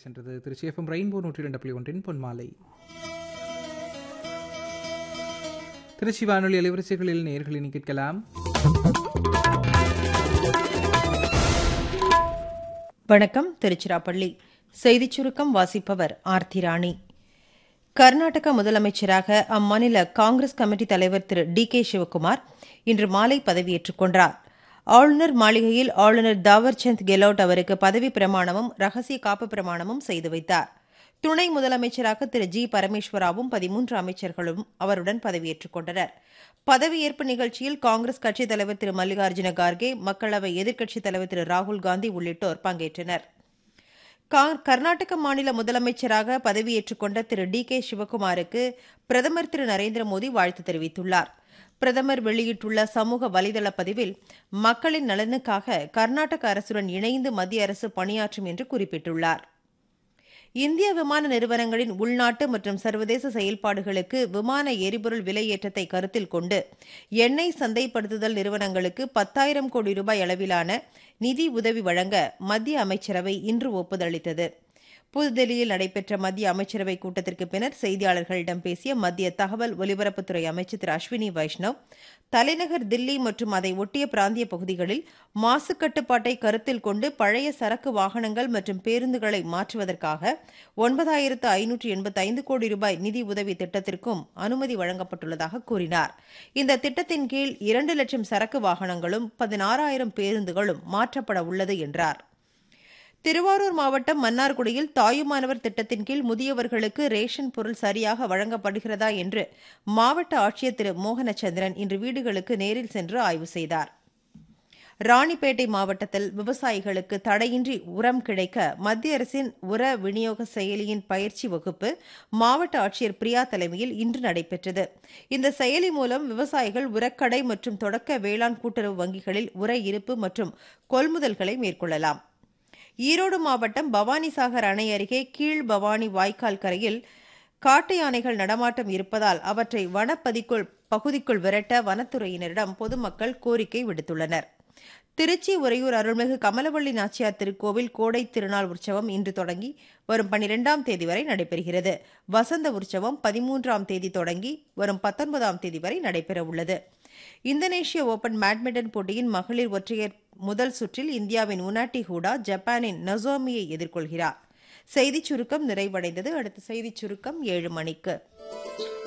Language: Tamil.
சென்றது திருச்சி எஃப்எம் ரெயின்போ நூற்றி இரண்டு புள்ளி ஒன்றின் பொன்மாலை திருச்சி வானொலி அலைவரிசைகளில் நேர்களினி கேட்கலாம் வணக்கம் திருச்சிராப்பள்ளி செய்திச் சுருக்கம் வாசிப்பவர் ஆர்த்தி ராணி கர்நாடக முதலமைச்சராக அம்மாநில காங்கிரஸ் கமிட்டி தலைவர் திரு டி கே சிவக்குமார் இன்று மாலை பதவியேற்றுக் கொண்டார் ஆளுநர் மாளிகையில் ஆளுநர் தாவர்சந்த் கெலோட் அவருக்கு பதவி பிரமாணமும் ரகசிய காப்பு பிரமாணமும் செய்து வைத்தார் துணை முதலமைச்சராக திரு ஜி பரமேஸ்வராவும் பதிமூன்று அமைச்சர்களும் அவருடன் பதவியேற்றுக் கொண்டனர் பதவியேற்பு நிகழ்ச்சியில் காங்கிரஸ் கட்சித் தலைவர் திரு மல்லிகார்ஜுன கார்கே மக்களவை எதிர்க்கட்சித் தலைவர் திரு ராகுல் காந்தி உள்ளிட்டோர் பங்கேற்றனர் கர்நாடக மாநில முதலமைச்சராக பதவியேற்றுக் கொண்ட திரு டி கே சிவக்குமாருக்கு பிரதமர் திரு நரேந்திர மோடி வாழ்த்து தெரிவித்துள்ளார் பிரதமர் வெளியிட்டுள்ள சமூக வலைதள பதிவில் மக்களின் நலனுக்காக கர்நாடக அரசுடன் இணைந்து மத்திய அரசு பணியாற்றும் என்று குறிப்பிட்டுள்ளார் இந்திய விமான நிறுவனங்களின் உள்நாட்டு மற்றும் சர்வதேச செயல்பாடுகளுக்கு விமான எரிபொருள் விலையேற்றத்தை கருத்தில் கொண்டு எண்ணெய் சந்தைப்படுத்துதல் நிறுவனங்களுக்கு பத்தாயிரம் கோடி ரூபாய் அளவிலான நிதி உதவி வழங்க மத்திய அமைச்சரவை இன்று ஒப்புதல் அளித்தது புதுதில்லியில் நடைபெற்ற மத்திய அமைச்சரவை கூட்டத்திற்கு பின்னர் செய்தியாளர்களிடம் பேசிய மத்திய தகவல் ஒலிபரப்புத்துறை அமைச்சர் திரு அஸ்வினி வைஷ்ணவ் தலைநகர் தில்லி மற்றும் அதை ஒட்டிய பிராந்திய பகுதிகளில் மாசு கட்டுப்பாட்டை கருத்தில் கொண்டு பழைய சரக்கு வாகனங்கள் மற்றும் பேருந்துகளை மாற்றுவதற்காக ஒன்பதாயிரத்து ஐநூற்று எண்பத்தைந்து கோடி ரூபாய் நிதி உதவி திட்டத்திற்கும் அனுமதி வழங்கப்பட்டுள்ளதாக கூறினார் இந்த திட்டத்தின் கீழ் இரண்டு லட்சம் சரக்கு வாகனங்களும் பதினாறாயிரம் பேருந்துகளும் மாற்றப்பட உள்ளது என்றார் திருவாரூர் மாவட்டம் மன்னார்குடியில் தாயுமானவர் திட்டத்தின் கீழ் முதியவர்களுக்கு ரேஷன் பொருள் சரியாக வழங்கப்படுகிறதா என்று மாவட்ட ஆட்சியர் திரு மோகனச்சந்திரன் இன்று வீடுகளுக்கு நேரில் சென்று ஆய்வு செய்தார் ராணிப்பேட்டை மாவட்டத்தில் விவசாயிகளுக்கு தடையின்றி உரம் கிடைக்க மத்திய அரசின் உர விநியோக செயலியின் பயிற்சி வகுப்பு மாவட்ட ஆட்சியர் பிரியா தலைமையில் இன்று நடைபெற்றது இந்த செயலி மூலம் விவசாயிகள் உரக்கடை மற்றும் தொடக்க வேளாண் கூட்டுறவு வங்கிகளில் உர இருப்பு மற்றும் கொள்முதல்களை மேற்கொள்ளலாம் ஈரோடு மாவட்டம் பவானிசாகர் அணை அருகே கீழ் பவானி வாய்க்கால் கரையில் காட்டு யானைகள் நடமாட்டம் இருப்பதால் அவற்றை வனப்பதிக்குள் பகுதிக்குள் விரட்ட வனத்துறையினரிடம் பொதுமக்கள் கோரிக்கை விடுத்துள்ளனர் திருச்சி உறையூர் அருள்மிகு கமலவள்ளி நாச்சியார் திருக்கோவில் கோடை திருநாள் உற்சவம் இன்று தொடங்கி வரும் பனிரெண்டாம் தேதி வரை நடைபெறுகிறது வசந்த உற்சவம் பதிமூன்றாம் தேதி தொடங்கி வரும் பத்தொன்பதாம் தேதி வரை நடைபெறவுள்ளது இந்தோனேஷிய ஓபன் பேட்மிண்டன் போட்டியின் மகளிர் ஒற்றையர் முதல் சுற்றில் இந்தியாவின் உனாட்டி ஹூடா ஜப்பானின் நசோமியை எதிர்கொள்கிறார் செய்திச் சுருக்கம் நிறைவடைந்தது அடுத்த செய்திச் சுருக்கம் ஏழு மணிக்கு